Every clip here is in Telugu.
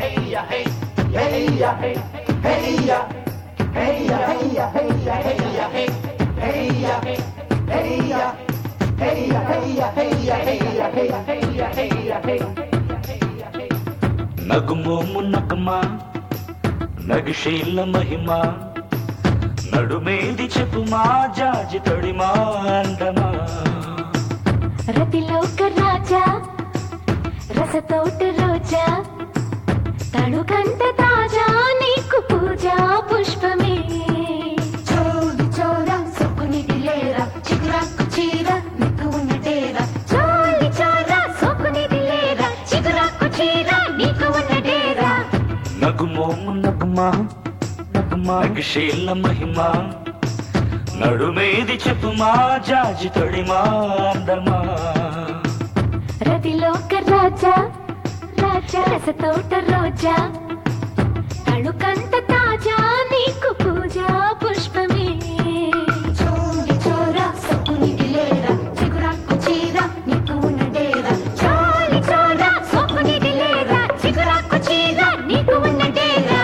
నగుమోము నగమా నగిశీల మహిమా నడుమేది చెప్పుమా జాజి తొడిమా అందమా రతిలోక రాజా రసతోట రోజా తడుకంత తాజా నీకు పూజా పుష్పమే చోలి చోర సొక్కునిటి లేర చిగురాకు చీర నీకు ఉన్న డేర చోలి చోరా సోకునిది లేరా చిగురాకు చీర నీకు ఉన్న డేరా నగుమోము నగమా నగమా నగిశీల మహిమా నడుమేది చెప్పుమా జాజి తొడిమా అందమా రతిలోక రాజా రాజా రసతోట రోజా తడుకంత తాజా నీకు పూజా పుష్పమే చోలి చోర సొక్కునిటి లేర చిగురాకు చీర నీకు ఉన్న డేర చోలి చోరా సోకునిది లేరా చిగురాకు చీర నీకు ఉన్న డేరా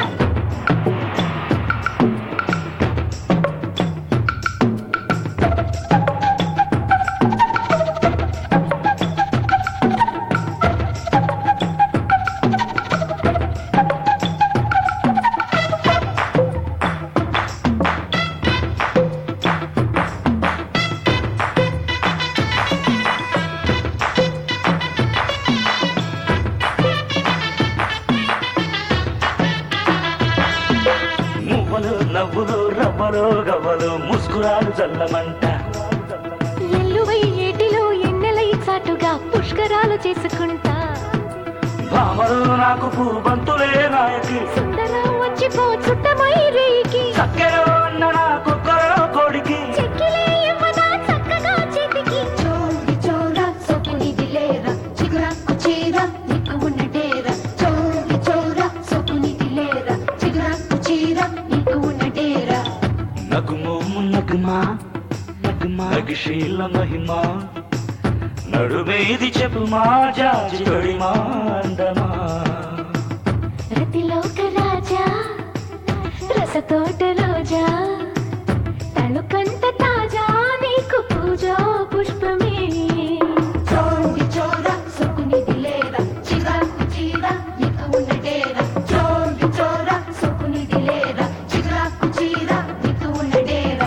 మువ్వలు నవ్వులు రవ్వలు గవ్వలు ముస్కురాలు చల్లమంట ఎల్లువై ఏటిలో ఎన్నెలై చాటుగా పుష్కరాలు చేసుకుంటా భామలు నాకు పూబంతులే నాయకి సుందరం వచ్చిపో చుట్టమై రేయికి చక్కెర అన్న నా కుక్కరో కొడికి చెక్కిలే యవ్వనా చక్కగా చేతికి చోలి చోర సొక్కునిటి లేర చిగురాకు చీర నీకు ఉన్న డేర చోలి చోర సొక్కునిటి లేర చిగురాకు చీర నీకు ఉన్న డేర నగుమోము నగుమా నగుమా నగిశీల మహిమా నడుమేది చెప్పుమా జాజి తొడిమా అందమా రతిలోక రాజా రసతోట రోజా తణుకంత తాజా నీకు పూజా పుష్పమే చోలి చోర సొక్కునిటి లేర చిగురాకు చీర నీకు ఉన్న డేర చోలి చోర సొక్కునిటి లేర చిగురాకు చీర నీకు ఉన్న డేర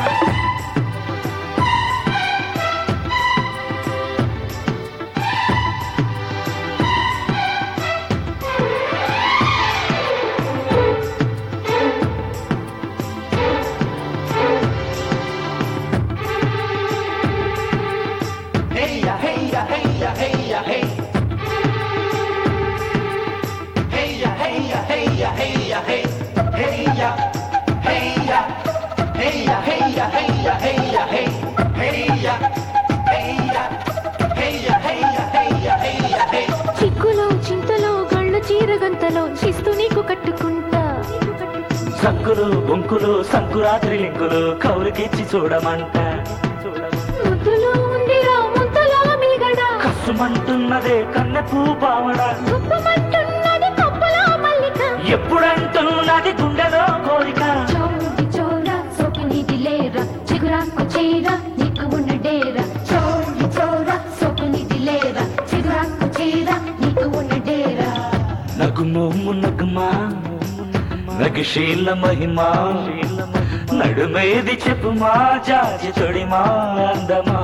చిక్కులో చింతలో గళ్ళు చీరగంతలో శిస్తు నీకు కట్టుకుంటా సంకులు బొంకులు సంకురాత్రి లింకులు కౌలుకిచ్చి చూడమంట ముద్దులో ఉందిరా ముద్దలో మిగడా కసుమంటున్నదే కన్నెపూ పావడ గుప్పమంటున్నది కప్పులో మల్లిక ఎప్పుడంటున్నది గుండెలో కోరిక చోలి చోర సొక్కునిటి లేర చిగురాకు చీర నీకు ఉన్న డేర చోలి చోర సొక్కునిటి లేర చిగురాకు చీర నీకు ఉన్న డేర నగుమోము నగుమా నగిశీల మహిమా నడుమేది చెప్పుమా జాజి తొడిమా అందమా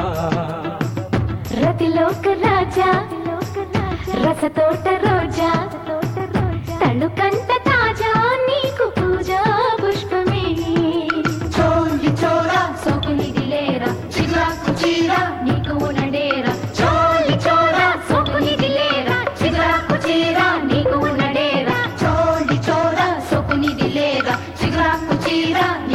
రతిలోక రాజా రసతోట రోజా తణుకంత తాజా నీకు పూజా పుష్పమే చోలి చోర సొక్కునిటి లేర చిగురాకు చీర నీకు ఉన్న డేర చోలి చోర సొక్కునిటి లేర చిగురాకు చీర నీకు ఉన్న డేర చోలి చోర సొక్కునిటి లేర చిగురాకు చీర